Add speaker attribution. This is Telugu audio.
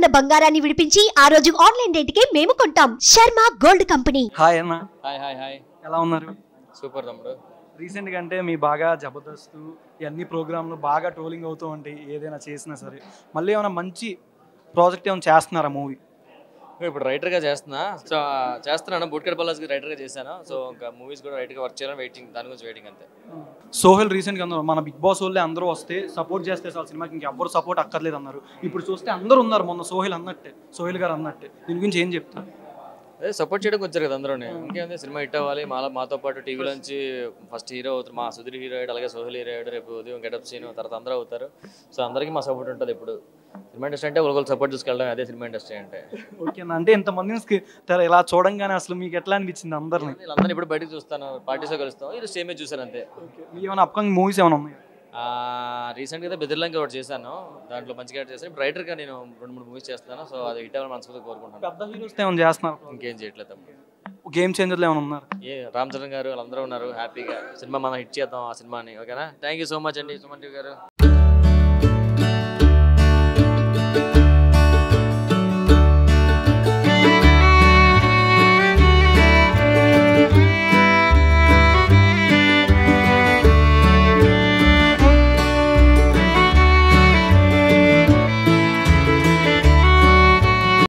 Speaker 1: గ్రాముల బంగారాన్ని విడిపించి ఆ రోజు ఆన్లైన్ రేటుకే మేము కొంటాం శర్మ గోల్డ్ కంపెనీ
Speaker 2: హాయ్ అన్న
Speaker 3: హాయ్ హాయ్ హాయ్
Speaker 2: ఎలా ఉన్నారు
Speaker 3: సూపర్ తమ్ముడు
Speaker 2: రీసెంట్గా అంటే మీ బాగా జబర్దస్త్ ఇవన్నీ ప్రోగ్రాంలు బాగా ట్రోలింగ్ అవుతూ ఉంటాయి ఏదైనా చేసినా సరే మళ్ళీ ఏమైనా మంచి ప్రాజెక్ట్ ఏమైనా చేస్తున్నారా మూవీ
Speaker 3: నేను ఇప్పుడు రైటర్గా చేస్తున్నా సో ఆ, చేస్తున్నాను బూట్కడ్ పల్లాస్కి రైటర్గా చేశాను సో ఇంకా మూవీస్ కూడా రైటర్గా వర్క్ చేయాలని వెయిటింగ్ దాని గురించి వెయిటింగ్ అంతే
Speaker 2: సోహెల్ రీసెంట్గా అన్నారు మన బిగ్ బాస్ వాళ్ళే అందరూ వస్తే సపోర్ట్ చేస్తే చాలు సినిమాకి ఇంకెవ్వరు సపోర్ట్ అక్కర్లేదు అన్నారు ఇప్పుడు చూస్తే అందరూ ఉన్నారు మొన్న సోహెల్ అన్నట్టే సోహెల్ గారు అన్నట్టే దీని గురించి ఏం చెప్తారు
Speaker 3: అదే సపోర్ట్ చేయడానికి వచ్చారు కదా అందరూ ఇంకేంది సినిమా హిట్ అవ్వాలి మా మాతో పాటు టీవీలోంచి ఫస్ట్ హీరో అవుతారు మా సుధీర్ హీరో అయ్యాడు అలాగే సోహెల్ హీరో అయ్యాడు రేపు ఉదయం గెటప్ సీన్ తర్వాత అందరూ అవుతారు సో అందరికీ మా సపోర్ట్ ఉంటుంది ఇప్పుడు సినిమా ఇండస్ట్రీ అంటే ఒకరికి సపోర్ట్ తీసుకెళ్ళడం అదే సినిమా ఇండస్ట్రీ అంటే
Speaker 2: ఓకే అన్న అంటే ఇంతమందిని స్కి- తెర- ఇలా చూడంగానే అసలు మీకు ఎట్లా అనిపించింది అందరిని
Speaker 3: వీళ్ళందరినీ ఇప్పుడు బయటకు చూస్తాను పార్టీస్లో కలుస్తాం ఇది సేమే చూసాను అంతే
Speaker 2: మీ ఏమైనా అప్కమింగ్ మూవీస్ ఏమైనా ఉన్నాయి
Speaker 3: రీసెంట్గా అయితే బెదిర్లంక ఒకటి చేశాను దాంట్లో మంచిగా చేశాను ఇప్పుడు రైటర్గా నేను రెండు మూడు మూవీస్ చేస్తున్నాను సో అది హిట్ అవ్వాలని మనస్ఫూర్తిగా కోరుకుంటున్నాను
Speaker 2: పెద్ద హీరోస్ ఏమైనా చేస్తున్నారు
Speaker 3: ఇంకేం చేయట్లేదు తమ్ముడు
Speaker 2: గేమ్ చేంజర్లు ఏమైనా ఉన్నారు
Speaker 3: ఏ రామ్ చరణ్ గారు వాళ్ళందరూ ఉన్నారు హ్యాపీగా సినిమా మనం హిట్ చేద్దాం ఆ సినిమాని ఓకేనా థ్యాంక్ యూ సో మచ్ అండి సుమన్ గారు